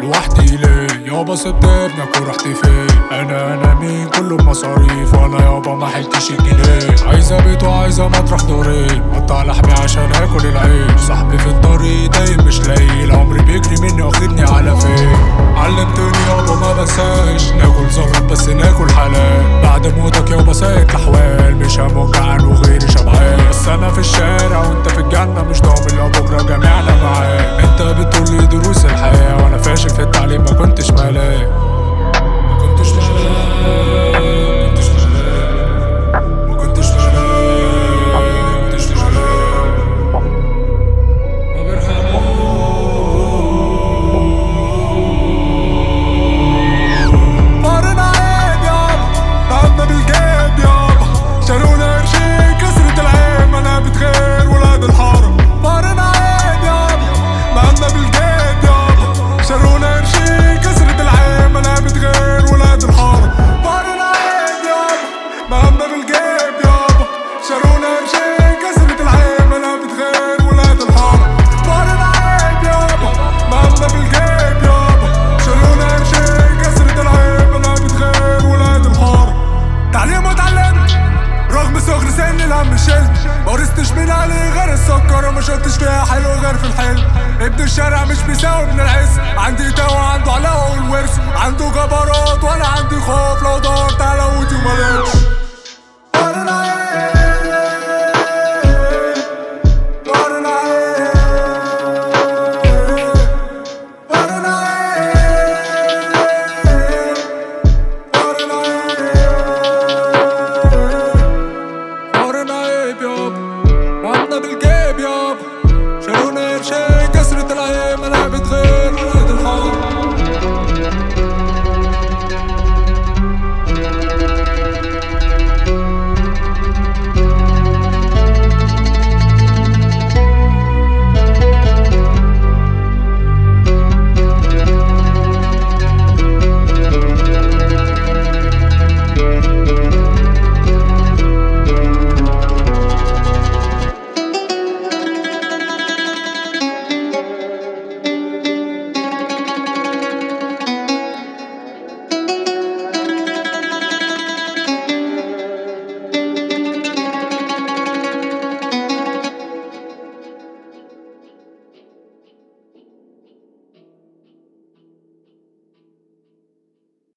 لوحدي ليه يابا سبت ابنك ورحت فين انا انا مين كله بمصاريف وانا يابا ما حلتش الجنيه عايزة بيت وعايزة مطرح دورين قطع لحمي عشان اكل العيش صاحبي في الطريق دايم مش لاقي العمر بيجري مني واخدني على فين علمتني يابا ما بنساش ناكل زغرت بس ناكل حلال بعد موتك يابا سايق الاحوال مش هموت جعان وغيري شبعان بس انا في الشارع وانت في الجنة مش ضامن لو بكرة جميعنا معاك انت بتقولي دروس الحياة وانا فاشل في التعليم ما كنتش ملاك ما كنتش ملاك ما كنتش ملاك ما كنتش ملاك ما كنتش ملاك ما قارن عيب يابا تعبنا بالجيب يابا شالونا قرشين كسرة العين انا بتغير ولاد الحارة قارن عيب يابا مهمنا بالجيب يابا شالونا قرشين كسرة العين انا بتغير ولاد الحارة قارن عيب يابا مهمنا بالجيب يابا شالونا قرشين كسرة العين انا بتغير ولاد الحارة قارن عيب يابا مهمنا بالجيب يابا شالونا قرشين كسرة العين انا بتغير ولاد الحارة تعليم واتعلمت رغم صغر سن الهم شلت ما ورثتش من علي غير السكر وما شفتش فيها حلو غير في الحلم ابن الشارع مش بيساوي ابن العز عندي توا عنده علاوة والورث عنده جبروت وانا عندي خوف لو دورت على ودي وملقتش